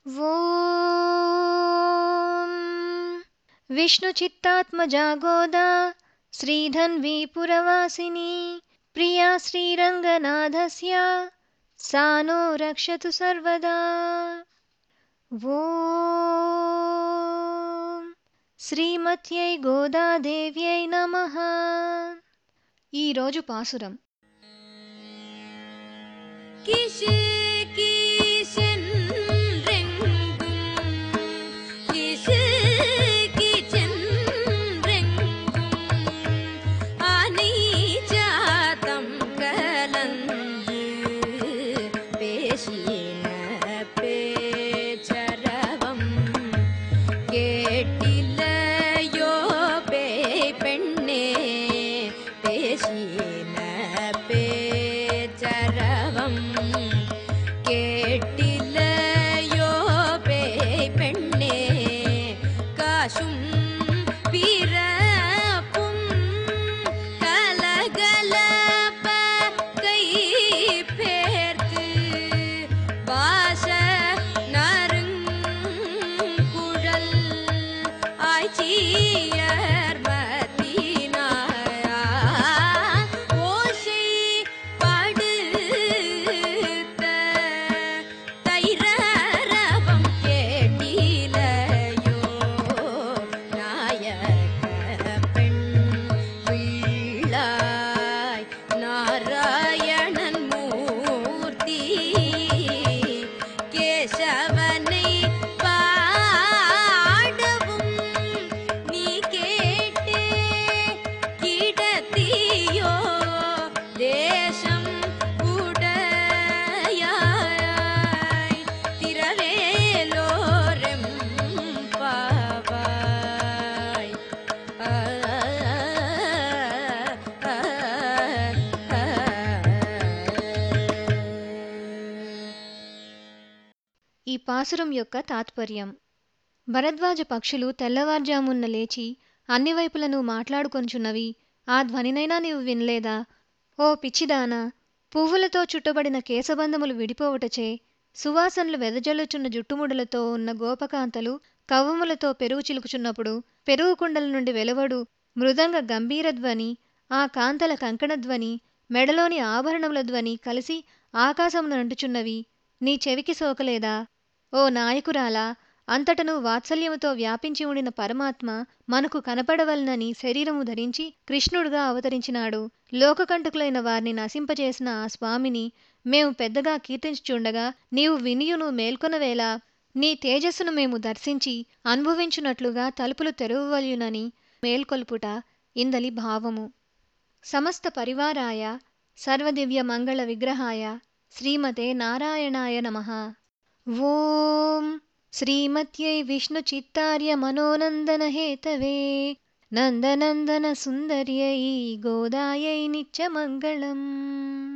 ॐ विष्णुचित्तात्मजा गोदा श्रीधन्वी पुरवासिनी प्रिया श्रीरङ्गनाथस्य सा नो रक्षतु सर्वदा ॐ శ్రీమత్యై గోదాదేవ్యై నమః ఈరోజు పాసురం கிஷு கீசென்றெங்கும் கிஷு கீச்சென்றெங்கும் அனிச்சாதம் கலந்து பேசின பேச்சரவம் கேட்டிலையோ பேய் பெண்ணே பேசின பேச்சரவம் கேட்டிலையோ பேய் பெண்ணே காசும் பிறப்பும் கலகலப்ப கை பேர்த்து வாச நறுங்குழல் ஆய்ச்சியர் மத்தினாயா ஓசை படுத்த தைரரவம் கேட்டிலையோ நாயக பெண் பிள்ளாய் நாராயணன் மூர்த்தி கேசவனை பாடவும் நீ கேட்டே கிடத்தியோ தேசம் உடையாய் திரவேலோரெம் பாவாய் ஆ ஆ ఈ పాసురం యొక్క తాత్పర్యం భరద్వాజ పక్షులు తెల్లవారుజామున్న లేచి అన్ని వైపులను మాట్లాడుకొనుచున్నవి ఆ ధ్వనినైనా నీవు వినలేదా ఓ పిచ్చిదానా పువ్వులతో చుట్టబడిన కేశబంధములు విడిపోవటచే సువాసనలు వెదజల్లుచున్న జుట్టుముడులతో ఉన్న గోపకాంతలు కవ్వములతో పెరుగు చిలుకుచున్నప్పుడు పెరుగు కుండల నుండి వెలువడు మృదంగ గంభీర ధ్వని ఆ కాంతల కంకణ ధ్వని మెడలోని ఆభరణముల ధ్వని కలిసి ఆకాశమును అంటుచున్నవి నీ చెవికి సోకలేదా ఓ నాయకురాలా అంతటను వాత్సల్యముతో వ్యాపించి ఉండిన పరమాత్మ మనకు కనపడవలనని శరీరము ధరించి కృష్ణుడుగా అవతరించినాడు లోకకంటకులైన వారిని నశింపజేసిన ఆ స్వామిని మేము పెద్దగా కీర్తించుచుండగా నీవు వినియును మేల్కొనవేళ నీ తేజస్సును మేము దర్శించి అనుభవించున్నట్లుగా తలుపులు తెరవవలయునని మేల్కొల్పుట ఇందలి భావము సమస్త పరివారాయ సర్వదివ్య మంగళ విగ్రహాయ శ్రీమతే నారాయణాయ నమః ఓం శ్రీమత్యై విష్ణుచిత్తార్య మనోనందన హేతవే నందనందన సుందర్యై గోదాయై నిత్యమంగళం